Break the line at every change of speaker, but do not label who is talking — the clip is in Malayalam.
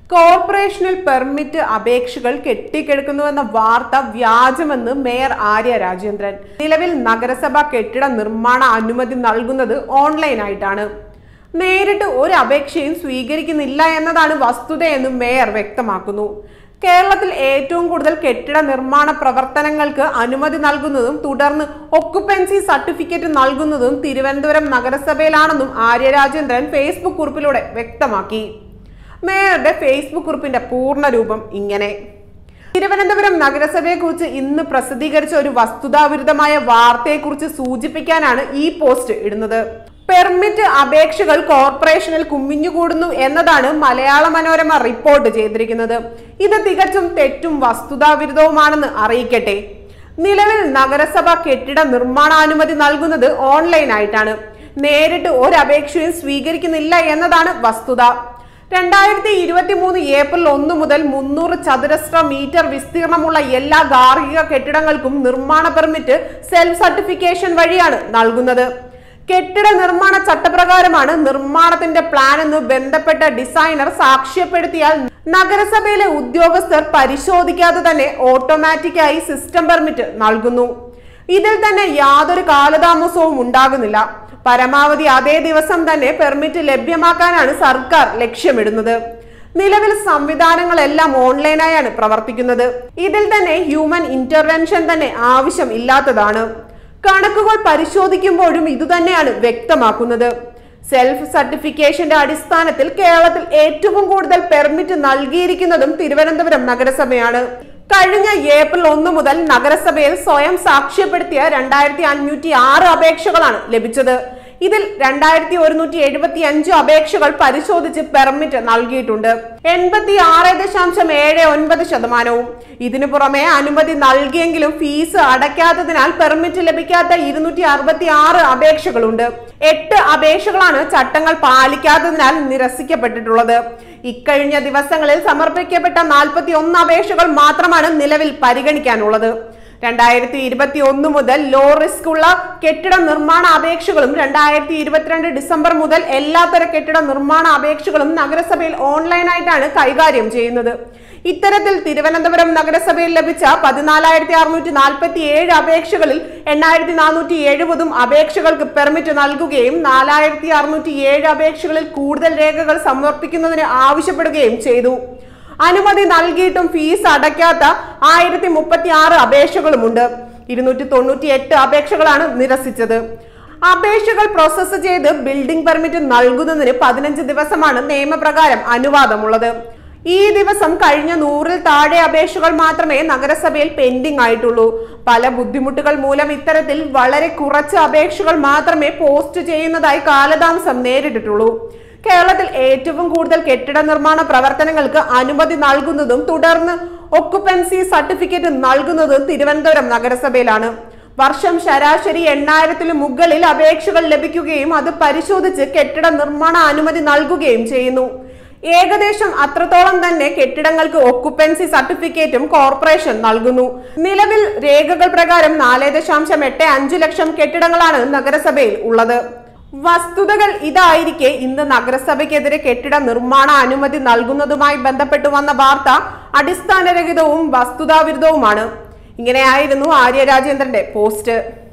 കോർപ്പറേഷനിൽ പെർമിറ്റ് അപേക്ഷകൾ കെട്ടിക്കിടക്കുന്നുവെന്ന വാർത്ത വ്യാജമെന്ന് മേയർ ആര്യ രാജേന്ദ്രൻ നിലവിൽ നഗരസഭ കെട്ടിട നിർമ്മാണ അനുമതി നൽകുന്നത് ഓൺലൈനായിട്ടാണ് നേരിട്ട് ഒരു അപേക്ഷയും സ്വീകരിക്കുന്നില്ല എന്നതാണ് വസ്തുതയെന്നും മേയർ വ്യക്തമാക്കുന്നു കേരളത്തിൽ ഏറ്റവും കൂടുതൽ കെട്ടിട നിർമ്മാണ പ്രവർത്തനങ്ങൾക്ക് അനുമതി നൽകുന്നതും തുടർന്ന് ഒക്കുപ്പൻസി സർട്ടിഫിക്കറ്റ് നൽകുന്നതും തിരുവനന്തപുരം നഗരസഭയിലാണെന്നും ആര്യ രാജേന്ദ്രൻ ഫേസ്ബുക്ക് കുറിപ്പിലൂടെ വ്യക്തമാക്കി മേയറുടെ ഫേസ്ബുക്ക് കുറിപ്പിന്റെ പൂർണ്ണ രൂപം ഇങ്ങനെ തിരുവനന്തപുരം നഗരസഭയെക്കുറിച്ച് ഇന്ന് പ്രസിദ്ധീകരിച്ച ഒരു വസ്തുതാവിരുദ്ധമായ വാർത്തയെക്കുറിച്ച് സൂചിപ്പിക്കാനാണ് ഈ പോസ്റ്റ് ഇടുന്നത് പെർമിറ്റ് അപേക്ഷകൾ കോർപ്പറേഷനിൽ കുമിഞ്ഞുകൂടുന്നു എന്നതാണ് മലയാള മനോരമ റിപ്പോർട്ട് ചെയ്തിരിക്കുന്നത് ഇത് തികച്ചും തെറ്റും വസ്തുതാവിരുദ്ധവുമാണെന്ന് അറിയിക്കട്ടെ നിലവിൽ നഗരസഭ കെട്ടിട നിർമ്മാണാനുമതി നൽകുന്നത് ഓൺലൈനായിട്ടാണ് നേരിട്ട് ഒരു അപേക്ഷയും സ്വീകരിക്കുന്നില്ല എന്നതാണ് വസ്തുത രണ്ടായിരത്തി ഇരുപത്തി മൂന്ന് ഏപ്രിൽ ഒന്ന് മുതൽ മുന്നൂറ് ചതുരശ്ര മീറ്റർ വിസ്തീർണമുള്ള എല്ലാ ഗാർഹിക കെട്ടിടങ്ങൾക്കും നിർമ്മാണ പെർമിറ്റ് സെൽഫ് സർട്ടിഫിക്കേഷൻ വഴിയാണ് നൽകുന്നത് കെട്ടിട നിർമ്മാണ ചട്ടപ്രകാരമാണ് നിർമ്മാണത്തിന്റെ പ്ലാൻ എന്ന് ബന്ധപ്പെട്ട ഡിസൈനർ സാക്ഷ്യപ്പെടുത്തിയാൽ നഗരസഭയിലെ ഉദ്യോഗസ്ഥർ പരിശോധിക്കാതെ തന്നെ ഓട്ടോമാറ്റിക്കായി സിസ്റ്റം പെർമിറ്റ് നൽകുന്നു ഇതിൽ തന്നെ യാതൊരു കാലതാമസവും ഉണ്ടാകുന്നില്ല പരമാവധി അതേ ദിവസം തന്നെ പെർമിറ്റ് ലഭ്യമാക്കാനാണ് സർക്കാർ ലക്ഷ്യമിടുന്നത് നിലവിൽ സംവിധാനങ്ങളെല്ലാം ഓൺലൈനായാണ് പ്രവർത്തിക്കുന്നത് ഇതിൽ തന്നെ ഹ്യൂമൻ ഇന്റർവെൻഷൻ തന്നെ ആവശ്യം ഇല്ലാത്തതാണ് കണക്കുകൾ പരിശോധിക്കുമ്പോഴും ഇതുതന്നെയാണ് വ്യക്തമാക്കുന്നത് സെൽഫ് സർട്ടിഫിക്കേഷന്റെ അടിസ്ഥാനത്തിൽ കേരളത്തിൽ ഏറ്റവും കൂടുതൽ പെർമിറ്റ് നൽകിയിരിക്കുന്നതും തിരുവനന്തപുരം നഗരസഭയാണ് കഴിഞ്ഞ ഏപ്രിൽ ഒന്ന് മുതൽ നഗരസഭയിൽ സ്വയം സാക്ഷ്യപ്പെടുത്തിയ രണ്ടായിരത്തി അഞ്ഞൂറ്റി ആറ് അപേക്ഷകളാണ് ലഭിച്ചത് ഇതിൽ രണ്ടായിരത്തി ഒരുന്നൂറ്റി എഴുപത്തി അഞ്ച് അപേക്ഷകൾ പരിശോധിച്ച് പെർമിറ്റ് നൽകിയിട്ടുണ്ട് എൺപത്തി ആറ് ദശാംശം ഏഴ് ഒൻപത് ശതമാനവും ഇതിനു പുറമെ അനുമതി നൽകിയെങ്കിലും ഫീസ് അടയ്ക്കാത്തതിനാൽ പെർമിറ്റ് ലഭിക്കാത്ത ഇരുന്നൂറ്റി അറുപത്തി ആറ് അപേക്ഷകളുണ്ട് എട്ട് അപേക്ഷകളാണ് ചട്ടങ്ങൾ പാലിക്കാത്തതിനാൽ നിരസിക്കപ്പെട്ടിട്ടുള്ളത് ഇക്കഴിഞ്ഞ ദിവസങ്ങളിൽ സമർപ്പിക്കപ്പെട്ട നാൽപ്പത്തി ഒന്ന് അപേക്ഷകൾ മാത്രമാണ് നിലവിൽ പരിഗണിക്കാനുള്ളത് രണ്ടായിരത്തി ഇരുപത്തി ഒന്ന് മുതൽ ലോ റിസ്ക് ഉള്ള കെട്ടിട നിർമ്മാണ അപേക്ഷകളും രണ്ടായിരത്തി ഇരുപത്തിരണ്ട് ഡിസംബർ മുതൽ എല്ലാത്തര കെട്ടിട നിർമ്മാണ അപേക്ഷകളും നഗരസഭയിൽ ഓൺലൈനായിട്ടാണ് കൈകാര്യം ചെയ്യുന്നത് ഇത്തരത്തിൽ തിരുവനന്തപുരം നഗരസഭയിൽ ലഭിച്ച പതിനാലായിരത്തി അറുന്നൂറ്റി നാൽപ്പത്തി ഏഴ് അപേക്ഷകളിൽ എണ്ണായിരത്തി നാനൂറ്റി എഴുപതും അപേക്ഷകൾക്ക് പെർമിറ്റ് നൽകുകയും നാലായിരത്തി അറുന്നൂറ്റി ഏഴ് അപേക്ഷകളിൽ കൂടുതൽ രേഖകൾ സമർപ്പിക്കുന്നതിന് ആവശ്യപ്പെടുകയും ചെയ്തു അനുമതി നൽകിയിട്ടും ഫീസ് അടയ്ക്കാത്ത ആയിരത്തി മുപ്പത്തി ആറ് അപേക്ഷകളുമുണ്ട് ഇരുന്നൂറ്റി തൊണ്ണൂറ്റി എട്ട് അപേക്ഷകളാണ് നിരസിച്ചത് അപേക്ഷകൾ പ്രോസസ്സ് ചെയ്ത് ബിൽഡിംഗ് പെർമിറ്റ് നൽകുന്നതിന് പതിനഞ്ച് ദിവസമാണ് നിയമപ്രകാരം അനുവാദമുള്ളത് ഈ ദിവസം കഴിഞ്ഞ നൂറിൽ താഴെ അപേക്ഷകൾ മാത്രമേ നഗരസഭയിൽ പെൻഡിംഗ് ആയിട്ടുള്ളൂ പല ബുദ്ധിമുട്ടുകൾ മൂലം ഇത്തരത്തിൽ വളരെ കുറച്ച് അപേക്ഷകൾ മാത്രമേ പോസ്റ്റ് ചെയ്യുന്നതായി കാലതാമസം നേരിട്ടിട്ടുള്ളൂ കേരളത്തിൽ ഏറ്റവും കൂടുതൽ കെട്ടിട നിർമ്മാണ പ്രവർത്തനങ്ങൾക്ക് അനുമതി നൽകുന്നതും തുടർന്ന് ഒക്കുപ്പൻസി സർട്ടിഫിക്കറ്റ് നൽകുന്നതും തിരുവനന്തപുരം നഗരസഭയിലാണ് വർഷം ശരാശരി എണ്ണായിരത്തിനു മുകളിൽ അപേക്ഷകൾ ലഭിക്കുകയും അത് പരിശോധിച്ച് കെട്ടിട നിർമ്മാണ അനുമതി നൽകുകയും ചെയ്യുന്നു ഏകദേശം അത്രത്തോളം തന്നെ കെട്ടിടങ്ങൾക്ക് ഒക്കുപ്പൻസി സർട്ടിഫിക്കറ്റും കോർപ്പറേഷൻ നൽകുന്നു നിലവിൽ രേഖകൾ പ്രകാരം നാല് ദശാംശം എട്ട് അഞ്ച് ലക്ഷം കെട്ടിടങ്ങളാണ് നഗരസഭയിൽ ഉള്ളത് വസ്തുതകൾ ഇതായിരിക്കെ ഇന്ന് നഗരസഭയ്ക്കെതിരെ കെട്ടിട നിർമ്മാണ അനുമതി നൽകുന്നതുമായി ബന്ധപ്പെട്ടു വന്ന വാർത്ത അടിസ്ഥാനരഹിതവും വസ്തുതാവിരുദ്ധവുമാണ് ഇങ്ങനെയായിരുന്നു ആര്യ രാജേന്ദ്രന്റെ പോസ്റ്റ്